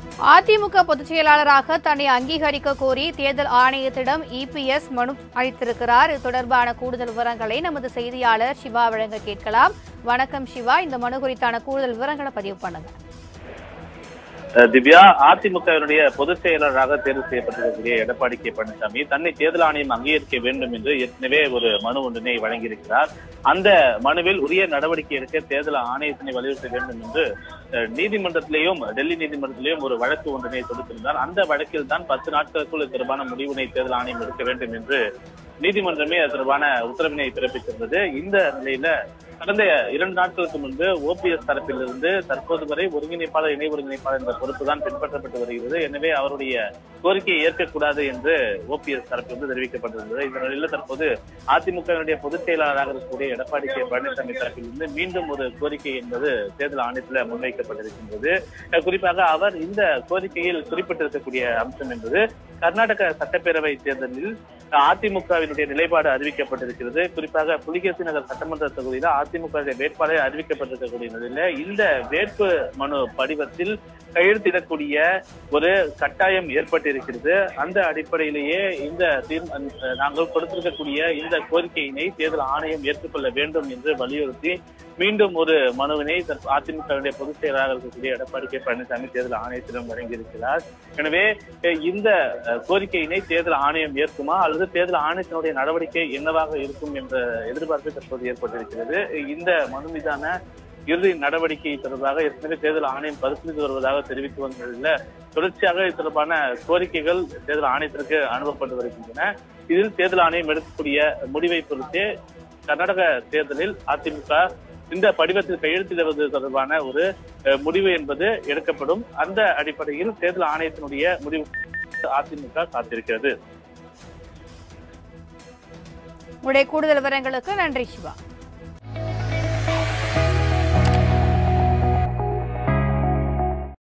அதிமுக பொதுச் செயலாளராக தன்னை அங்கீகரிக்க கோரி தேர்தல் ஆணையத்திடம் இபிஎஸ் மனு அளித்திருக்கிறார் இது தொடர்பான கூடுதல் விவரங்களை நமது செய்தியாளர் சிவா வழங்க கேட்கலாம் வணக்கம் சிவா இந்த மனு குறித்தான கூடுதல் விவரங்களை பதிவு பண்ணுங்க அஹ் திவ்யா அதிமுகவினுடைய பொதுச் செயலாளராக தேர்வு செய்யப்பட்டிருக்கக்கூடிய எடப்பாடி கே பழனிசாமி தன்னை தேர்தல் ஆணையம் அங்கீகரிக்க வேண்டும் என்று ஏற்கனவே ஒரு மனு ஒன்றினை வழங்கியிருக்கிறார் அந்த மனுவில் உரிய நடவடிக்கை எடுக்க தேர்தல் ஆணையத்தினை வலியுறுத்த வேண்டும் என்று அஹ், நீதிமன்றத்திலேயும் டெல்லி நீதிமன்றத்திலேயும் ஒரு வழக்கு ஒன்றினை தொடுத்திருந்தார் அந்த வழக்கில் தான் பத்து நாட்களுக்குள் இது தொடர்பான முடிவினை தேர்தல் ஆணையம் எடுக்க வேண்டும் என்று நீதிமன்றமே அது தொடர்பான உத்தரவினை பிறப்பித்திருந்தது இந்த நிலையில கடந்த இரண்டு நாட்களுக்கு முன்பு ஓபிஎஸ் தரப்பிலிருந்து தற்போது வரை ஒருங்கிணைப்பாளர் இணை ஒருங்கிணைப்பாளர் என்ற பொறுப்பு தான் பின்பற்றப்பட்டு வருகிறது எனவே அவருடைய கோரிக்கையை ஏற்கக்கூடாது என்று ஓபிஎஸ் தரப்பிலிருந்து தெரிவிக்கப்பட்டிருந்தது இந்த நிலையில தற்போது அதிமுகவினுடைய பொதுச் செயலாளராக இருக்கக்கூடிய எடப்பாடி கே பழனிசாமி தரப்பிலிருந்து மீண்டும் ஒரு கோரிக்கை என்பது தேர்தல் ஆணையத்தில் முன்வைக்கப்பட்டிருக்கின்றது அஹ் குறிப்பாக அவர் இந்த கோரிக்கையில் குறிப்பிட்டிருக்கக்கூடிய அம்சம் என்பது கர்நாடக சட்டப்பேரவை தேர்தலில் அதிமுகவினுடைய நிலைப்பாடு அறிவிக்கப்பட்டிருக்கிறது குறிப்பாக புலிகேசி நகர் சட்டமன்ற தொகுதியில் அதிமுக வேட்பாளர் அறிவிக்கப்பட்டிருக்கக்கூடிய நிலையில இந்த வேட்பு மனு படிவத்தில் கையெழுத்திடக்கூடிய ஒரு கட்டாயம் ஏற்பட்டிருக்கிறது அந்த அடிப்படையிலேயே இந்த தீர்ம நாங்கள் கொடுத்திருக்கக்கூடிய இந்த கோரிக்கையினை தேர்தல் ஆணையம் ஏற்றுக்கொள்ள வேண்டும் என்று வலியுறுத்தி மீண்டும் ஒரு மனுவினை தற்ப- அதிமுகவுடைய பொதுச் செயலாளராக இருக்கக்கூடிய எடப்பாடி கே பழனிசாமி தேர்தல் ஆணையத்திடம் வழங்கியிருக்கிறார் எனவே அஹ், இந்த அஹ், கோரிக்கையினை தேர்தல் ஆணையம் ஏற்குமா அல்லது தேர்தல் ஆணையத்தினுடைய நடவடிக்கை என்னவாக இருக்கும் என்ற எதிர்பார்ப்பு தற்போது ஏற்பட்டிருக்கிறது இந்த மனு மீதான இறுதி நடவடிக்கை தொடர்பாக ஏற்கனவே தேர்தல் ஆணையம் பரிசீலித்து வருவதாக தெரிவித்து வந்ததில் தொடர்ச்சியாக இது தொடர்பான கோரிக்கைகள் தேர்தல் ஆணையத்திற்கு அனுப்பப்பட்டு வருகின்றன இதில் தேர்தல் ஆணையம் எடுக்கக்கூடிய முடிவை பொறுத்தே கர்நாடக தேர்தலில் அதிமுக இந்த படிவத்தில் கையெழுத்திடுவது தொடர்பான ஒரு அஹ், முடிவு என்பது எடுக்கப்படும் அந்த அடிப்படையில் தேர்தல் ஆணையத்தினுடைய முடிவு அதிமுக காத்திருக்கிறது உங்களுடைய கூடுதல் விவரங்களுக்கு நன்றி சிவா